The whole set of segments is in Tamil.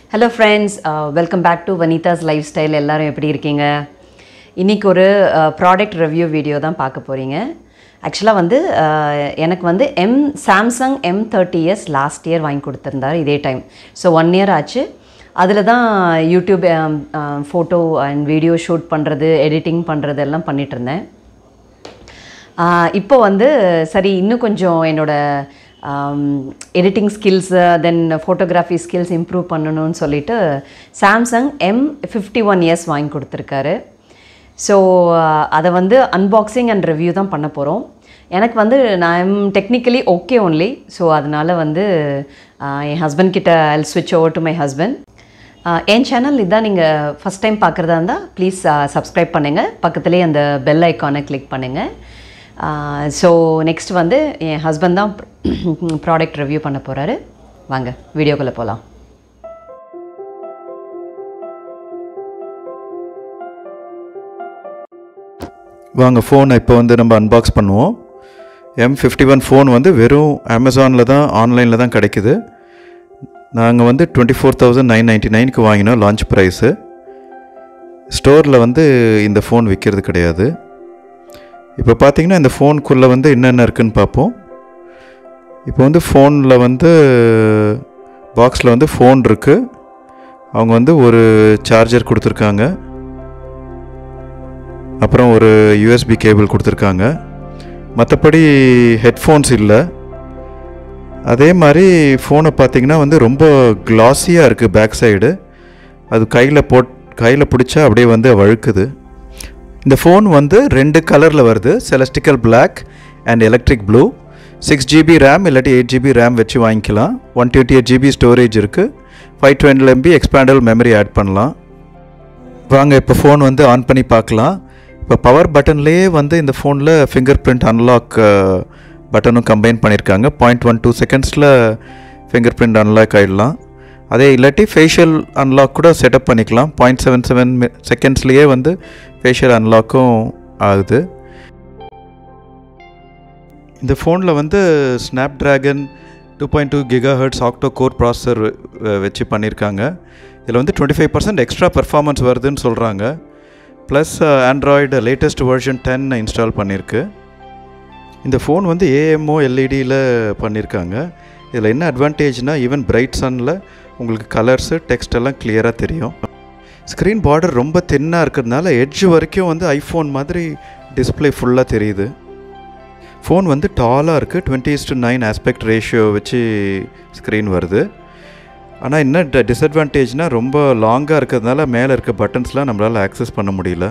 hello friends welcome back to வனிதாஸ் லைஃப் ஸ்டைல் எல்லாரும் எப்படி இருக்கீங்க இன்றைக்கி ஒரு ப்ராடக்ட் ரிவ்யூ வீடியோ தான் பார்க்க போகிறீங்க ஆக்சுவலாக வந்து அஹ், எனக்கு வந்து M Samsung M thirty S last year வாங்கி கொடுத்துருந்தாரு இதே டைம் ஸோ ஒன் இயர் ஆச்சு அதில் தான் YouTube photo and video shoot பண்ணுறது எடிட்டிங் பண்ணுறது எல்லாம் பண்ணிட்டு இருந்தேன் ஆஹ் இப்போ வந்து சரி இன்னும் கொஞ்சம் என்னோட editing skills then photography skills improve பண்ணணும்னு சொல்லிட்டு Samsung M fifty one years வாங்கி கொடுத்துருக்காரு ஸோ அதை வந்து அன்பாக்சிங் அண்ட் ரிவ்யூ தான் பண்ண போகிறோம் எனக்கு வந்து நான் am technically okay only so அதனால் வந்து ஆஹ் என் ஹஸ்பண்ட் கிட்ட ஐ ஸ்விட்ச் ஓவர் டு மை ஹஸ்பண்ட் என் சேனல் இதான் நீங்கள் ஃபஸ்ட் டைம் பார்க்குறதா இருந்தால் ப்ளீஸ் சப்ஸ்கிரைப் பண்ணுங்கள் பக்கத்துலேயே அந்த பெல் ஐக்கானை கிளிக் பண்ணுங்கள் ஸோ நெக்ஸ்ட் வந்து என் ஹஸ்பண்ட் தான் ப்ராடக்ட் ரிவ்யூ பண்ண போகிறாரு வாங்க வீடியோக்குள்ளே போகலாம் வாங்க ஃபோனை இப்போ வந்து நம்ம அன்பாக்ஸ் பண்ணுவோம் எம் ஃபிஃப்டி ஒன் ஃபோன் வந்து வெறும் அமேசானில் தான் ஆன்லைனில் தான் கிடைக்குது நாங்கள் வந்து twenty four thousand nine ninety நைனுக்கு வாங்கினோம் லான்ச் ப்ரைஸு ஸ்டோரில் வந்து இந்த ஃபோன் விற்கிறது கிடையாது இப்போ பார்த்தீங்கன்னா இந்த ஃபோனுக்குள்ளே வந்து என்னென்ன இருக்குன்னு பார்ப்போம் இப்போ வந்து ஃபோனில் வந்து பாக்ஸில் வந்து ஃபோன் இருக்குது அவங்க வந்து ஒரு சார்ஜர் கொடுத்துருக்காங்க அப்புறம் ஒரு யூஎஸ்பி கேபிள் கொடுத்துருக்காங்க மற்றபடி ஹெட்ஃபோன்ஸ் இல்லை அதே மாதிரி ஃபோனை பார்த்தீங்கன்னா வந்து ரொம்ப கிளாஸியாக இருக்குது பேக் சைடு அது கையில் போட் கையில் பிடிச்சா அப்படியே வந்து வழுக்குது இந்த ஃபோன் வந்து ரெண்டு கலரில் வருது celestial black and electric blue six GB RAM இல்லாட்டி எயிட் ஜிபி ரேம் வச்சு வாங்கிக்கலாம் one twenty eight GB storage இருக்குது five twenty MB expandable memory add பண்ணலாம் வாங்க இப்போ ஃபோன் வந்து ஆன் பண்ணி பார்க்கலாம் இப்போ பவர் பட்டன்லேயே வந்து இந்த ஃபோனில் ஃபிங்கர் பிரிண்ட் அன்லாக் பட்டனும் கம்பைன் பண்ணியிருக்காங்க பாயிண்ட் ஒன் டூ செகண்ட்ஸில் ஃபிங்கர் பிரிண்ட் அன்லாக் ஆகிடலாம் அதே இல்லாட்டி ஃபேஷியல் அன்லாக் கூட செட்டப் பண்ணிக்கலாம் பாயிண்ட் செவன் செவன் செகண்ட்ஸ்லேயே வந்து ஃபேஷியல் அன்லாக்கும் ஆகுது இந்த ஃபோனில் வந்து Snapdragon two point two gigahertz octa core processor வச்சு பண்ணியிருக்காங்க இதில் வந்து twenty five percent extra performance வருதுன்னு சொல்கிறாங்க plus Android latest version ten install பண்ணியிருக்கு இந்த ஃபோன் வந்து ஏஎம்ஓ எல்இடியில் பண்ணியிருக்காங்க இதில் என்ன அட்வான்டேஜ்னால் ஈவன் பிரைட் சன்னில் உங்களுக்கு கலர்ஸு டெக்ஸ்ட் எல்லாம் கிளியராக தெரியும் ஸ்க்ரீன் பார்டர் ரொம்ப தின்னாக இருக்கிறதுனால எட்ஜ் வரைக்கும் வந்து ஐஃபோன் மாதிரி டிஸ்பிளே ஃபுல்லாக தெரியுது ஃபோன் வந்து டாலாக இருக்குது twenty to nine aspect ratio வச்சு ஸ்க்ரீன் வருது ஆனால் என்ன ட டிஸ்அட்வான்டேஜ்னால் ரொம்ப லாங்காக இருக்கிறதுனால மேலே இருக்க பட்டன்ஸ்லாம் நம்மளால் ஆக்சஸ் பண்ண முடியல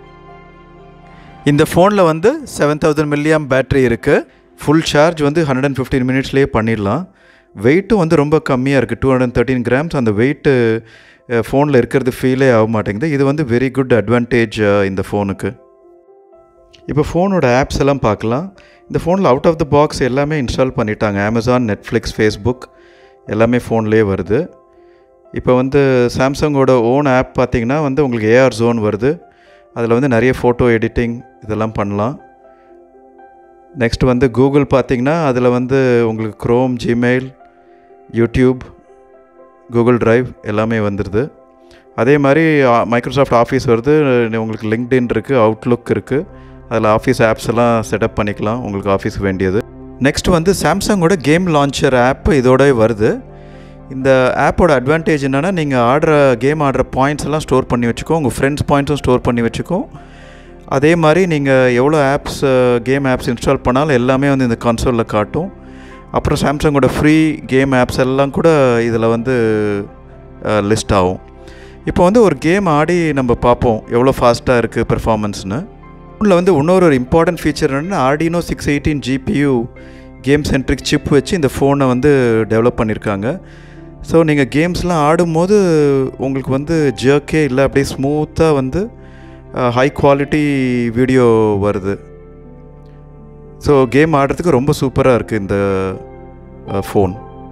இந்த ஃபோனில் வந்து செவன் தௌசண்ட் மில்லியம் பேட்டரி இருக்குது ஃபுல் சார்ஜ் வந்து ஹண்ட்ரட் அண்ட் ஃபிஃப்டீன் மினிட்ஸ்லேயே பண்ணிடலாம் வெயிட்டும் வந்து ரொம்ப கம்மியாக இருக்குது டூ ஹண்ட்ரட் தேர்ட்டின் கிராம்ஸ் அந்த வெயிட்டு ஃபோனில் இருக்கிறது ஃபீலே ஆக மாட்டேங்குது இது வந்து வெரி குட் அட்வான்டேஜ் இந்த ஃபோனுக்கு இப்போ ஃபோனோட ஆப்ஸ் எல்லாம் பார்க்கலாம் இந்த ஃபோனில் அவுட் ஆஃப் த பாக்ஸ் எல்லாமே இன்ஸ்டால் பண்ணிட்டாங்க அமேசான் நெட்ஃப்ளிக்ஸ் ஃபேஸ்புக் எல்லாமே ஃபோன்லேயே வருது இப்போ வந்து சாம்சங்கோட ஓன் ஆப் பார்த்தீங்கன்னா வந்து உங்களுக்கு ஏஆர் ஜோன் வருது அதில் வந்து நிறைய ஃபோட்டோ எடிட்டிங் இதெல்லாம் பண்ணலாம் நெக்ஸ்ட் வந்து கூகுள் பார்த்தீங்கன்னா அதில் வந்து உங்களுக்கு Chrome Gmail YouTube Google Drive எல்லாமே வந்துடுது அதே மாதிரி மைக்ரோசாஃப்ட் ஆஃபீஸ் வருது உங்களுக்கு லிங்க்டின் இருக்குது அவுட்லுக் இருக்குது அதில் ஆஃபீஸ் ஆப்ஸ் எல்லாம் செட்டப் பண்ணிக்கலாம் உங்களுக்கு ஆஃபீஸ் வேண்டியது நெக்ஸ்ட் வந்து சாம்சங்கோட கேம் லான்ச்சர் ஆப் இதோட வருது இந்த ஆப்போட அட்வான்டேஜ் என்னென்னா நீங்கள் ஆடுற கேம் ஆடுற பாயிண்ட்ஸ் எல்லாம் ஸ்டோர் பண்ணி வச்சுக்கோ உங்கள் ஃப்ரெண்ட்ஸ் பாயிண்ட்ஸும் ஸ்டோர் பண்ணி வச்சுக்கோ அதே மாதிரி நீங்கள் எவ்வளோ ஆப்ஸ் கேம் ஆப்ஸ் இன்ஸ்டால் பண்ணாலும் எல்லாமே வந்து இந்த கன்சோலில் காட்டும் அப்புறம் சாம்சங்கோட ஃப்ரீ கேம் ஆப்ஸ் எல்லாம் கூட இதில் வந்து லிஸ்ட் ஆகும் இப்போ வந்து ஒரு கேம் ஆடி நம்ம பார்ப்போம் எவ்வளோ ஃபாஸ்ட்டாக இருக்குது பெர்ஃபார்மன்ஸ்னு ஃபோனில் வந்து இன்னொரு ஒரு இம்பார்ட்டன்ட் ஃபீச்சர் என்னென்னா ஆர்டினோ six eighteen GPU game centric chip வச்சு இந்த ஃபோனை வந்து டெவலப் பண்ணியிருக்காங்க ஸோ நீங்கள் கேம்ஸ்லாம் ஆடும்போது உங்களுக்கு வந்து ஜர்க்கே இல்லை அப்படியே ஸ்மூத்தாக வந்து ஹை குவாலிட்டி வீடியோ வருது ஸோ கேம் ஆடுறதுக்கு ரொம்ப சூப்பராக இருக்குது இந்த ஃபோன்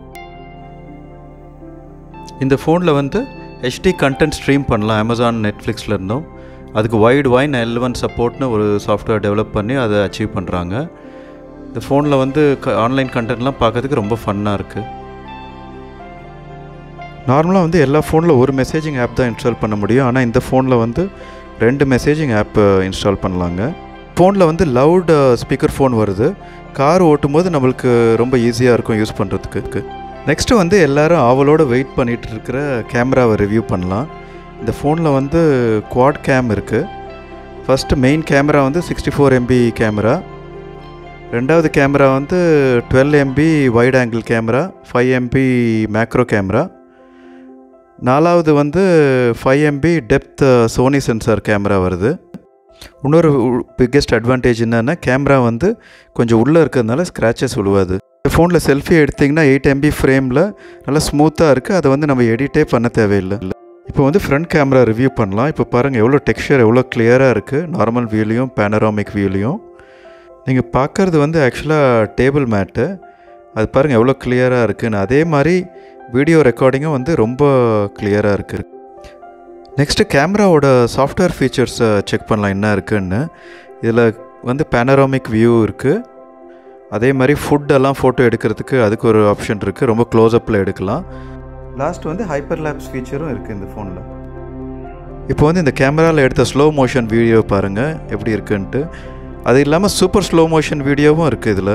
இந்த ஃபோனில் வந்து ஹெச்டி கண்டென்ட் ஸ்ட்ரீம் பண்ணலாம் அமேசான் நெட்ஃப்ளிக்ஸில் இருந்தும் அதுக்கு வைட் வைன் எல் ஒன் சப்போர்ட்னு ஒரு சாஃப்ட்வேர் டெவலப் பண்ணி அதை அச்சீவ் பண்ணுறாங்க இந்த ஃபோனில் வந்து க ஆன்லைன் கண்டென்ட்லாம் பார்க்கறதுக்கு ரொம்ப ஃபன்னாக இருக்குது நார்மலாக வந்து எல்லா ஃபோனில் ஒரு மெசேஜிங் ஆப் தான் இன்ஸ்டால் பண்ண முடியும் ஆனால் இந்த ஃபோனில் வந்து ரெண்டு மெசேஜிங் ஆப் இன்ஸ்டால் பண்ணலாங்க ஃபோனில் வந்து லவுட் ஸ்பீக்கர் ஃபோன் வருது கார் ஓட்டும்போது நம்மளுக்கு ரொம்ப ஈஸியாக இருக்கும் யூஸ் பண்ணுறதுக்கு நெக்ஸ்ட்டு வந்து எல்லாரும் ஆவலோட வெயிட் பண்ணிகிட்டு இருக்கிற கேமராவை ரிவ்யூ பண்ணலாம் இந்த ஃபோனில் வந்து குவாட் கேம் இருக்குது ஃபஸ்ட்டு மெயின் கேமரா வந்து சிக்ஸ்டி ஃபோர் எம்பி கேமரா ரெண்டாவது கேமரா வந்து twelve MB wide angle camera five MB macro camera நாலாவது வந்து five MB depth Sony sensor camera வருது இன்னொரு பிக்கெஸ்ட் அட்வான்டேஜ் என்னென்னா கேமரா வந்து கொஞ்சம் உள்ளே இருக்கிறதுனால ஸ்க்ராச்சஸ் விழுவாது ஃபோனில் செல்ஃபி எடுத்திங்கன்னா எயிட் எம்பி ஃப்ரேமில் நல்லா ஸ்மூத்தாக இருக்குது அதை வந்து நம்ம எடிட்டே பண்ண தேவையில்லை இப்போ வந்து ஃப்ரண்ட் கேமரா ரிவ்யூ பண்ணலாம் இப்போ பாருங்கள் எவ்வளோ டெக்ஸ்சர் எவ்வளோ கிளியராக இருக்குது நார்மல் வியூலையும் பேனராமிக் வியூலையும் நீங்கள் பார்க்குறது வந்து ஆக்சுவலாக டேபிள் மேட்டு அது பாருங்கள் எவ்வளோ கிளியராக இருக்குன்னு அதே மாதிரி வீடியோ ரெக்கார்டிங்கும் வந்து ரொம்ப கிளியராக இருக்குது நெக்ஸ்ட்டு கேமராவோட சாஃப்ட்வேர் ஃபீச்சர்ஸை செக் பண்ணலாம் என்ன இருக்குன்னு இதில் வந்து பேனராமிக் வியூ இருக்குது அதே மாதிரி ஃபுட்டெல்லாம் ஃபோட்டோ எடுக்கிறதுக்கு அதுக்கு ஒரு ஆப்ஷன் இருக்குது ரொம்ப க்ளோஸ்அப்பில் எடுக்கலாம் லாஸ்ட் வந்து ஹைப்பர் லேப்ஸ் ஃபீச்சரும் இருக்குது இந்த ஃபோனில் இப்போ வந்து இந்த கேமராவில் எடுத்த ஸ்லோ மோஷன் வீடியோ பாருங்கள் எப்படி இருக்குன்ட்டு அது இல்லாமல் சூப்பர் ஸ்லோ மோஷன் வீடியோவும் இருக்குது இதில்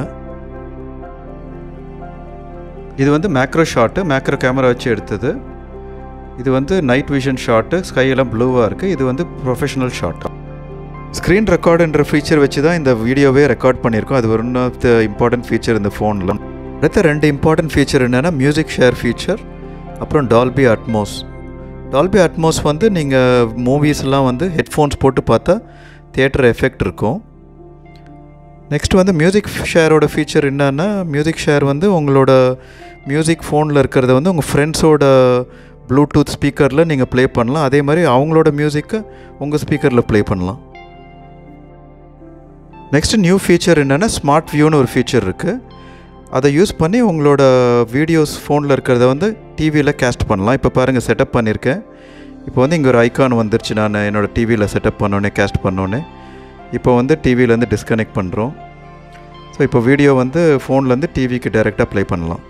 இது வந்து மேக்ரோ ஷாட்டு மேக்ரோ கேமரா வச்சு எடுத்தது இது வந்து நைட் விஷன் ஷாட்டு ஸ்கையெல்லாம் ப்ளூவாக இருக்குது இது வந்து ப்ரொஃபஷனல் ஷாட் ஸ்க்ரீன் ரெக்கார்டுன்ற ஃபீச்சர் வச்சு தான் இந்த வீடியோவே ரெக்கார்ட் பண்ணியிருக்கோம் அது one of the important feature இந்த ஃபோனில் அடுத்த ரெண்டு இம்பார்ட்டன்ட் ஃபீச்சர் என்னென்னா மியூசிக் ஷேர் ஃபீச்சர் அப்புறம் டால்பி அட்மோஸ் டால்பி அட்மோஸ் வந்து நீங்கள் மூவிஸ்லாம் வந்து ஹெட்ஃபோன்ஸ் போட்டு பார்த்தா தியேட்டர் எஃபெக்ட் இருக்கும் நெக்ஸ்ட் வந்து மியூசிக் ஷேரோட ஃபீச்சர் என்னன்னா மியூசிக் ஷேர் வந்து உங்களோட மியூசிக் ஃபோனில் இருக்கிறத வந்து உங்கள் ஃப்ரெண்ட்ஸோட ப்ளூடூத் ஸ்பீக்கரில் நீங்கள் ப்ளே பண்ணலாம் அதே மாதிரி அவங்களோட மியூசிக்கை உங்கள் ஸ்பீக்கரில் ப்ளே பண்ணலாம் நெக்ஸ்ட் நியூ ஃபீச்சர் என்னென்னா ஸ்மார்ட் வியூன்னு ஒரு ஃபீச்சர் இருக்குது அதை யூஸ் பண்ணி உங்களோட வீடியோஸ் ஃபோனில் இருக்கிறத வந்து டிவியில் கேஸ்ட் பண்ணலாம் இப்போ பாருங்கள் செட்டப் பண்ணியிருக்கேன் இப்போ வந்து இங்கே ஒரு ஐக்கான் வந்துருச்சு நான் என்னோடய டிவியில் செட்டப் பண்ணோன்னே கேஸ்ட் பண்ணோன்னே இப்போ வந்து டிவியிலேருந்து டிஸ்கனெக்ட் பண்ணுறோம் ஸோ இப்போ வீடியோ வந்து ஃபோன்லேருந்து டிவிக்கு டைரெக்டாக ப்ளே பண்ணலாம்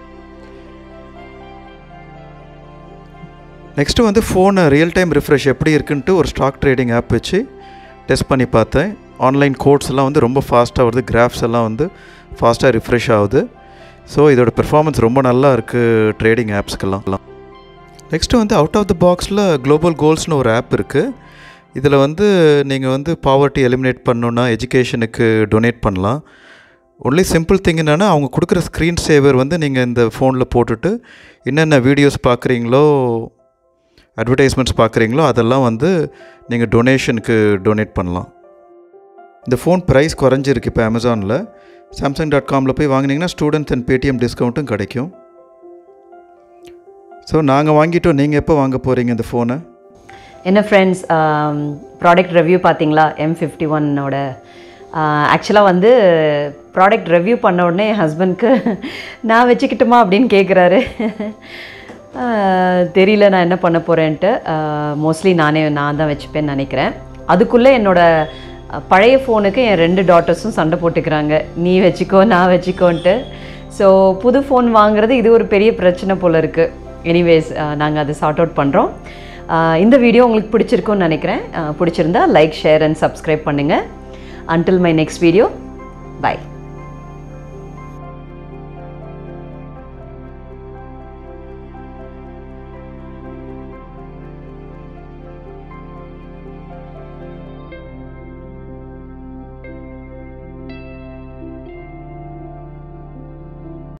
நெக்ஸ்ட்டு வந்து ஃபோனை ரியல் டைம் ரிஃப்ரெஷ் எப்படி இருக்குன்ட்டு ஒரு ஸ்டாக் ட்ரேடிங் ஆப் வச்சு டெஸ்ட் பண்ணி பார்த்தேன் ஆன்லைன் கோட்ஸ் எல்லாம் வந்து ரொம்ப ஃபாஸ்ட்டாக வருது கிராஃப்ஸ் எல்லாம் வந்து ஃபாஸ்ட்டாக ரிஃப்ரெஷ் ஆகுது ஸோ இதோட பெர்ஃபார்மன்ஸ் ரொம்ப நல்லா இருக்குது ட்ரேடிங் ஆப்ஸ்க்கெல்லாம் நெக்ஸ்ட்டு வந்து அவுட் ஆஃப் த பாக்ஸில் குளோபல் கோல்ஸ்னு ஒரு ஆப் இருக்குது இதில் வந்து நீங்கள் வந்து பாவர்ட்டி எலிமினேட் பண்ணணுன்னா எஜுகேஷனுக்கு டொனேட் பண்ணலாம் ஒன்லி சிம்பிள் திங் என்னென்னா அவங்க கொடுக்குற ஸ்க்ரீன் சேவர் வந்து நீங்கள் இந்த ஃபோனில் போட்டுட்டு என்னென்ன வீடியோஸ் பார்க்குறீங்களோ அட்வர்டைஸ்மெண்ட்ஸ் பார்க்குறீங்களோ அதெல்லாம் வந்து நீங்கள் டொனேஷனுக்கு டொனேட் பண்ணலாம் இந்த ஃபோன் ப்ரைஸ் குறைஞ்சிருக்கு இப்போ அமேசானில் சாம்சங் டாட் காமில் போய் வாங்கினீங்கன்னா ஸ்டூடெண்ட்ஸ் அண்ட் பேடிஎம் டிஸ்கவுண்ட்டும் கிடைக்கும் ஸோ நாங்கள் வாங்கிட்டோம் நீங்கள் எப்போ வாங்க போகிறீங்க இந்த ஃபோனை என்ன ஃப்ரெண்ட்ஸ் ப்ராடக்ட் ரிவ்யூ பார்த்தீங்களா எம் ஃபிஃப்டி ஒன்னோட ஆக்சுவலாக வந்து ப்ராடக்ட் ரிவ்யூ பண்ண உடனே என் ஹஸ்பண்ட்க்கு நான் வச்சுக்கிட்டுமா அப்படின்னு கேட்குறாரு தெரியல நான் என்ன பண்ண போகிறேன்ட்டு மோஸ்ட்லி நானே நான் தான் வச்சுப்பேன்னு நினைக்கிறேன் அதுக்குள்ளே என்னோடய பழைய ஃபோனுக்கு என் ரெண்டு டாட்டர்ஸும் சண்டை போட்டுக்கிறாங்க நீ வச்சுக்கோ நான் வச்சுக்கோன்ட்டு ஸோ புது ஃபோன் வாங்குறது இது ஒரு பெரிய பிரச்சனை போல் இருக்குது எனிவேஸ் நாங்கள் அதை சார்ட் அவுட் பண்ணுறோம் இந்த வீடியோ உங்களுக்கு பிடிச்சிருக்கும்னு நினைக்கிறேன் பிடிச்சிருந்தா லைக் ஷேர் அண்ட் சப்ஸ்கிரைப் பண்ணுங்கள் until my next video by